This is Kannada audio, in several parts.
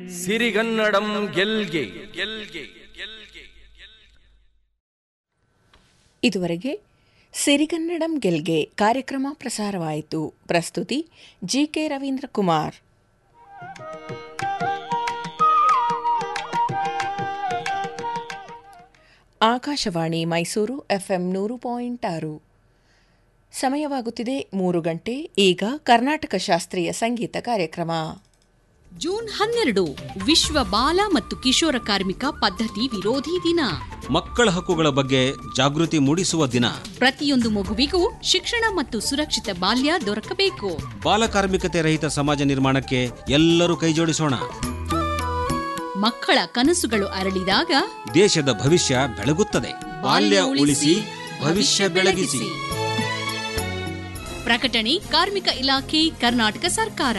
ಸಿರಿಗನ್ನಡಂ ಗೆಲ್ಗೆ ಗೆಲ್ಗೆ ಗೆಲ್ಗೆ ಇದುವರೆಗೆ ಸಿರಿಗನ್ನಡಂ ಗೆಲ್ಗೆ ಕಾರ್ಯಕ್ರಮ ಪ್ರಸಾರವಾಯಿತು ಪ್ರಸ್ತುತಿ ಜಿಕೆ ರವೀಂದ್ರ ಕುಮಾರ್ ಆಕಾಶವಾಣಿ ಮೈಸೂರು ಎಫ್ಎಂ ನೂರು ಪಾಯಿಂಟ್ ಆರು ಸಮಯವಾಗುತ್ತಿದೆ ಮೂರು ಗಂಟೆ ಈಗ ಕರ್ನಾಟಕ ಶಾಸ್ತ್ರೀಯ ಸಂಗೀತ ಕಾರ್ಯಕ್ರಮ ಜೂನ್ ಹನ್ನೆರಡು ವಿಶ್ವ ಬಾಲ ಮತ್ತು ಕಿಶೋರ ಕಾರ್ಮಿಕ ಪದ್ಧತಿ ವಿರೋಧಿ ದಿನ ಮಕ್ಕಳ ಹಕ್ಕುಗಳ ಬಗ್ಗೆ ಜಾಗೃತಿ ಮೂಡಿಸುವ ದಿನ ಪ್ರತಿಯೊಂದು ಮಗುವಿಗೂ ಶಿಕ್ಷಣ ಮತ್ತು ಸುರಕ್ಷಿತ ಬಾಲ್ಯ ದೊರಕಬೇಕು ಬಾಲಕಾರ್ಮಿಕತೆ ರಹಿತ ಸಮಾಜ ನಿರ್ಮಾಣಕ್ಕೆ ಎಲ್ಲರೂ ಕೈಜೋಡಿಸೋಣ ಮಕ್ಕಳ ಕನಸುಗಳು ಅರಳಿದಾಗ ದೇಶದ ಭವಿಷ್ಯ ಬೆಳಗುತ್ತದೆ ಬಾಲ್ಯ ಉಳಿಸಿ ಭವಿಷ್ಯ ಬೆಳಗಿಸಿ ಪ್ರಕಟಣೆ ಕಾರ್ಮಿಕ ಇಲಾಖೆ ಕರ್ನಾಟಕ ಸರ್ಕಾರ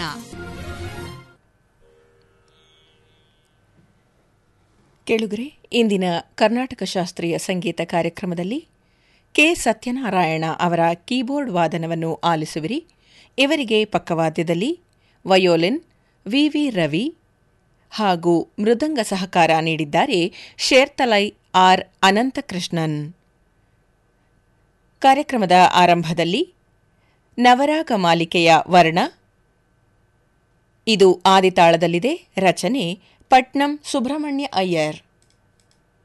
ಕೇಳುಗರೆ ಇಂದಿನ ಕರ್ನಾಟಕ ಶಾಸ್ತ್ರೀಯ ಸಂಗೀತ ಕಾರ್ಯಕ್ರಮದಲ್ಲಿ ಕೆ ಸತ್ಯನಾರಾಯಣ ಅವರ ಕೀಬೋರ್ಡ್ ವಾದನವನ್ನು ಆಲಿಸುವಿರಿ ಇವರಿಗೆ ಪಕ್ಕವಾದ್ಯದಲ್ಲಿ ವಯೋಲಿನ್ ವಿವಿ ರವಿ ಹಾಗೂ ಮೃದಂಗ ಸಹಕಾರ ನೀಡಿದ್ದಾರೆ ಶೇರ್ತಲೈ ಆರ್ ಅನಂತಕೃಷ್ಣನ್ ಕಾರ್ಯಕ್ರಮದ ಆರಂಭದಲ್ಲಿ ನವರಾಗ ಮಾಲಿಕೆಯ ವರ್ಣ ಇದು ಆದಿತಾಳದಲ್ಲಿದೆ ರಚನೆ ಪಟ್ನಂ ಸುಬ್ರಹ್ಮಣ್ಯ ಅಯ್ಯರ್